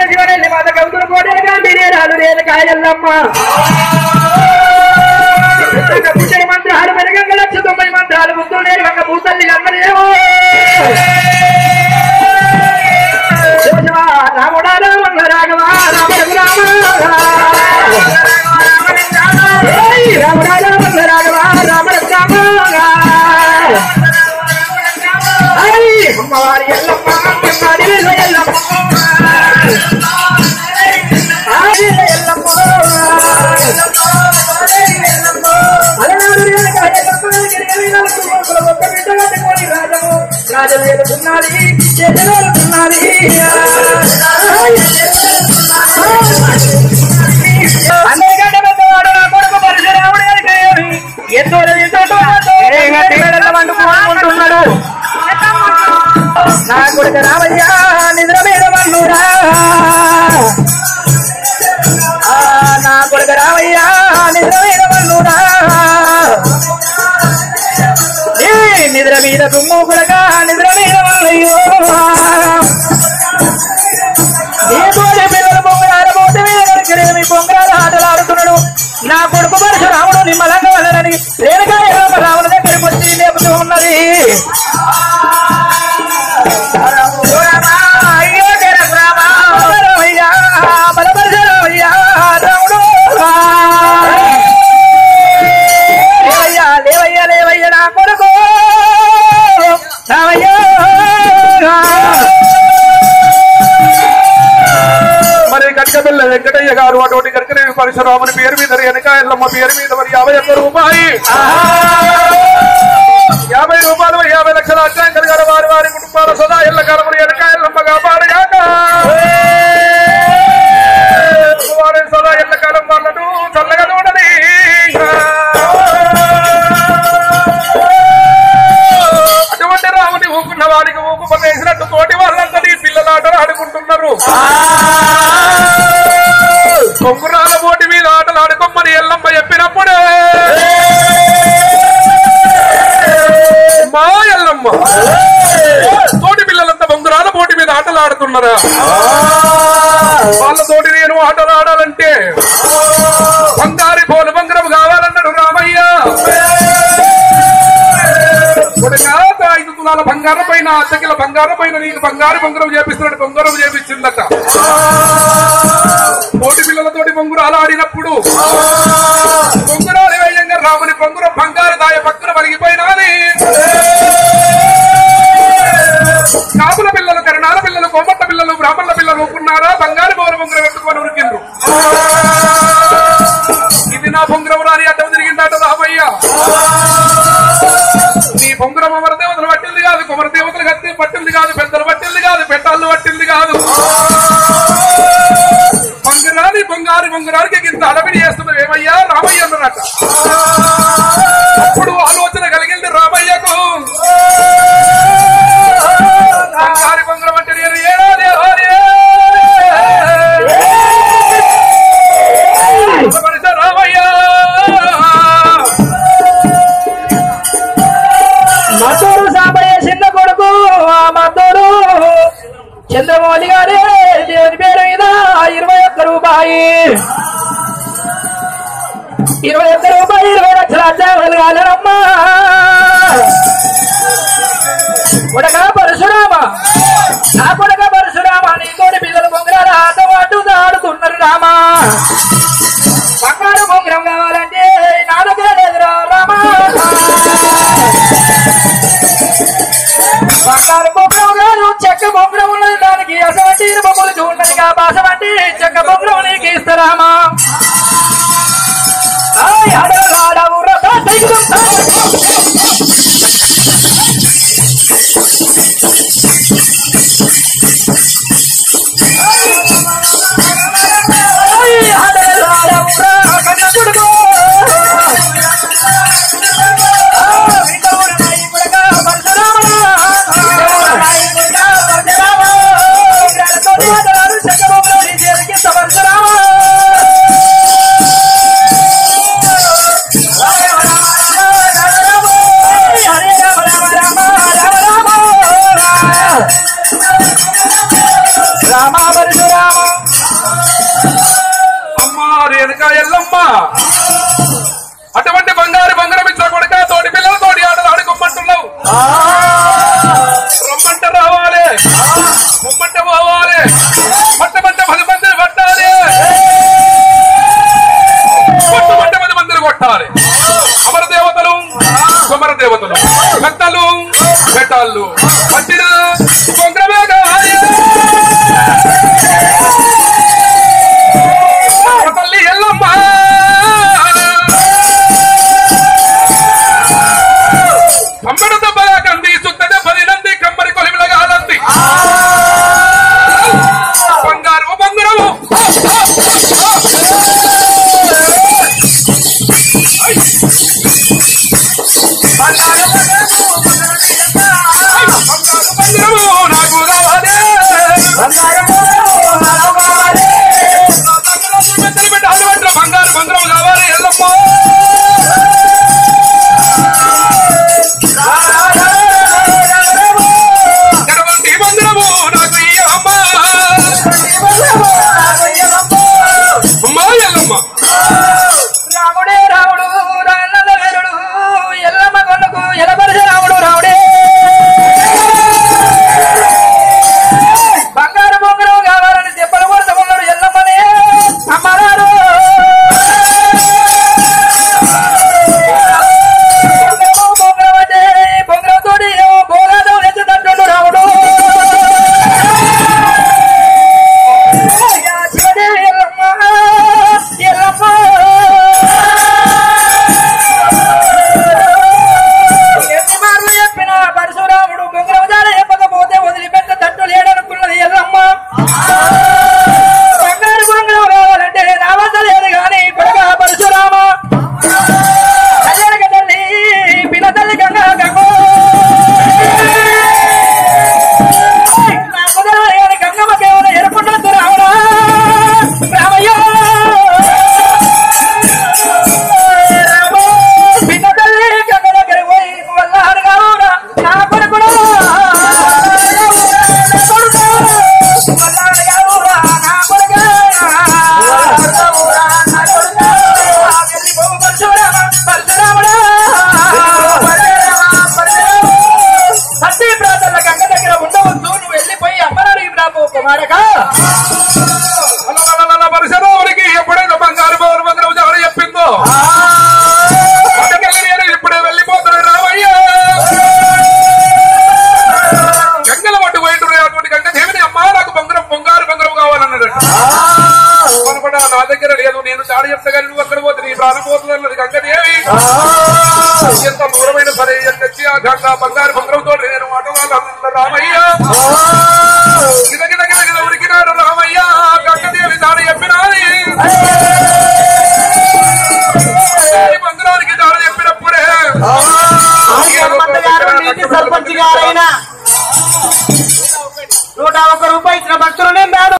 శివరెల్లి మాత కౌతులు కోటలుగా మీరే రాదు నేను కాయలమ్మ పుట్టిన మంత్రాలు మెరుగంగ లక్ష తొంభై మంత్రాలు ముద్దులు నేను గంగ భూతల్లి గంగనేమో శివశివ రాముడా రామన్న రాఘవ రామ రామ ఏయ్ రాముడా రామన్న రాఘవ రామ రామ ఏయ్ అమ్మవారి ఎల్లమ్మ అమ్మవారి ఎల్లమ్మ ఆది ఎల్లమ్మ అలనాడు రేణుక ఎల్లమ్మ గిరిగిరి నలుగు మోకుల ఒక్క బిడ్డ కట్టుకొని రాజము రాజు ఏలుతున్నది చేతిలో ఉన్నది అందరికంటే పెద్దవాడు నా కొడుకు పరశురాముడు కనుక ఏమి ఎంతో అనుకుంటున్నాడు నా కొడుకు రామయ్య నిద్ర మీద మన్నురా ఆ, నా కొడుకు రామయ్య నిద్ర మీద మన్నురా ఏ నిద్ర మీద దుమ్ము కొడక నిద్ర మీద మల్లయ్యో ఏ తోటి పిల్లలు పొంగరాల మూత మీద కడికరేమి మీ పొంగరాల ఆటలు ఆడుతున్నాడు నా కొడుకు పరశురాముడు నిమ్మలంగా వెళ్ళనని రేణుగా రాముల దగ్గరికి వచ్చి లేపుతూ ఉన్నది అయ్యో జనరామా, రామయ్య, బలపరచరామయ్య, రాముడు. లేవయ్యా, లేవయ్యా, లేవయ్యా, నా కొడుకు రామయ్య. మరి కనకబిల్ల వెంకటయ్య గారు అటువంటి కనకదేవి పరశురాముని పేరు మీద వెనక ఎల్లమ్మ పేరు మీద మరి యాభై ఒక్క రూపాయి యాభై రూపాయలు యాభై లక్షల అత్యాంకర్ గారు వారి వారి కుటుంబాల సదా ఎల్ల కాలములు వెనక ఎల్లమ్మ కాపాడగాక వారి సదా ఎల్ల కాలం వాళ్ళను చల్లగా చూడని అటువంటి రాముని ఊకున్న వారికి ఊకు వేసినట్టు తోటి వాళ్ళంతా నీ పిల్లలాటలు ఆడుకుంటున్నారు కొంగురాల పోటీ మీద ఆటలు ఆడుకోమని ఎల్లమ్మ చెప్పినప్పుడే మా ఎల్లమ్మ తోటి పిల్లలంతా బొంగురాల పోటీ మీద ఆటలు ఆడుతున్నారా వాళ్ళతోటి నేను ఆటలు ఆడాలంటే బంగారి పోలు బంగారం కావాలన్నాడు రామయ్య కొడుకా, ఐదు తులాల బంగారం పైన అద్దకిల బంగారం పైన నీకు బంగారు బొంగరం చేపిస్తున్నాడు బొంగరం చేపించిందట కోటి పిల్లలతోటి బొంగురాలు ఆడినప్పుడు బొంగురాలు వేయంగా రాముని బొంగురం బంగారు దాయ పక్కన వరిగిపోయినాది కాపుల పిల్లలు కరణాల పిల్లలు కోమట్ల పిల్లలు బ్రాహ్మణుల పిల్లలు ఊరుకున్నారా బంగారు బొంగరం బొంగరం పెట్టుకొని ఉరికిండ్రు ఇది నా బొంగరం రాని అడ్డం తిరిగిందట రామయ్య నీ బొంగరం అమర దేవతలు పట్టింది కాదు కుమర దేవతలు కత్తి పట్టింది కాదు పెద్దలు పట్టింది కాదు పెట్టాళ్ళు పట్టింది కాదు బంగారాని బొంగారి బొంగరానికి ఇంత అడవిని చేస్తున్నది ఏమయ్యా రామయ్య అన్నారట అప్పుడు ఆలోచన కలిగింది రామయ్యకు బంగారి బొంగరం అంటే నేను ఏడాది ఆడే. బలపరిచ రామయ్య మద్దూరు సాంబయ్య చిన్న కొడుకు ఆ మద్దూరు చంద్రమౌళి గారే దేవుని పేరు మీద ఇరవై ఒక్క రూపాయి ఇరవై ఒక్క రూపాయి ఇరవై లక్షల అధ్యాయులు కాలేనమ్మా కొడక పరశురామ నా కొడక పరశురామ నీతోటి పిల్లలు బొంగరాల ఆట పాటు ఆడుతున్నారు రామా బంగారు బొంగరం కావాలంటే నా దగ్గర లేదురా రామా బంగారు బొమ్మలు కాదు చెక్క బొమ్మలు ఉన్నది దానికి అసవంటి బొమ్మలు చూడండి కా బాసవంటి చెక్క బొమ్మలు నీకు ఇస్తారామా ఆయ్ ఆడవాడవు రథ దిగుతా. ఆయ్ ఆడవాడవు రా కన్న కొడుకు. ఆ, వింటవుడు నాయి కొడుకా, పరశురాముడా. నాయి కొడుకా, పరశురామా. గ్రహతోటి మాటలాడు చెక్క బొమ్మలు నీ చేతికి ఇస్తా పరశురామా. రామ పరశురామ వెనుక ఎల్లమ్మ అటువంటి బంగారు బంగారం ఇచ్చిన కొడుక తోటి పిల్లలు తోటి ఆటలు ఆడుకోమంటున్నావు రమ్మంటే రావాలి రమ్మంటే పోవాలి పట్టమంటే పది మందిని పట్టాలి పట్టమంటే పది మందిని కొట్టాలి అమర దేవతలు కుమర దేవతలు పెద్దలు పెట్టాళ్ళు పట్టిన కొంగ్రమే కావాలి తల్లి ఎల్లమ్మ కమ్మడి దెబ్బలా కంది సుత్తదే పది నంది కమ్మడి కొలిమిలగా నంది బంగారు బంగారము బంగారు బంగారము నాకు కావాలి పెద్దలు పెట్టి అల్లు పెట్టిన బంగారు బంగారం కావాలి ఎల్లమ్మ ఎటువంటి బంగారము నాకు ఈ అమ్మ అమ్మా ఎల్లమ్మ రాముడే రాముడు రాన్నద వీరుడు ఎల్లమ్మ కొండకు ఎలబరిసే రాముడు రాముడే బంగారు బొంగరం కావాలని చెప్పలు కొడుతున్నాడు ఎల్లమ్మనే అమ్మరాడు బొంగరం అంటే బొంగరం తోటి భోగాదం ఎత్తుతంటుండు రాముడు శివదేవి ఎల్లమ్మ ఎల్లమ్మ ఎన్ని మార్లు చెప్పిన పరశురాముడు బొంగరవదాన చెప్పకపోతే వదిలిపెట్ట తట్టు లేడనుకున్నది ఎల్లమ్మ బంగారు బొంగరం కావాలంటే రావద్దలేదు గాని కొడక పరశురామ కళ్యాణ తల్లి పిల్ల తల్లి గంగా గంగో నా కుదరాలి గాని గంగమ్మ కేవలం ఎరుకుంటుంది రావడా రామయ్య రామో పిల్ల తల్లి గంగ దగ్గర పోయి వల్లారు కావురా నా కొడుకుడు వల్లారు కావురా నా కొడుకు వెళ్ళిపోవు పరశురామ పరశురాముడా సత్య ప్రాంతాల గంగ దగ్గర ఉండవద్దు నువ్వు వెళ్ళిపోయి అమ్మనాడికి రాబో కుమారక అలలలలల పరశురామునికి ఎప్పుడైతే బంగారు బోరు బంగారు జాడ చెప్పిందో అక్కడికి నేను ఇప్పుడే వెళ్ళిపోతున్నాడు రామయ్య గంగల పట్టు పోయింటున్నాయి అటువంటి గంగ దేవిని అమ్మా నాకు బంగారం బంగారు బంగారం కావాలన్నాడు అనుకుంటా నా దగ్గర లేదు నేను జాడ చెప్తా కానీ నువ్వు అక్కడ పోతే నీ ప్రాణం పోతుంది అన్నది గంగదేవి ఎంత దూరమైన సరే తెచ్చి ఆ గంగ బంగారు బంగారంతో నేను మాట్లాడాలన్న రామయ్య గిద గిద గిద గిద ఉరికినాడు రామయ్య గంగదేవి జాడ చెప్పినాది ఈ బంగారానికి జాడ చెప్పినప్పుడే హనుమంత గారు నీతి సర్పంచ్ గారైన నూట ఒక్క రూపాయి ఇచ్చిన భక్తులని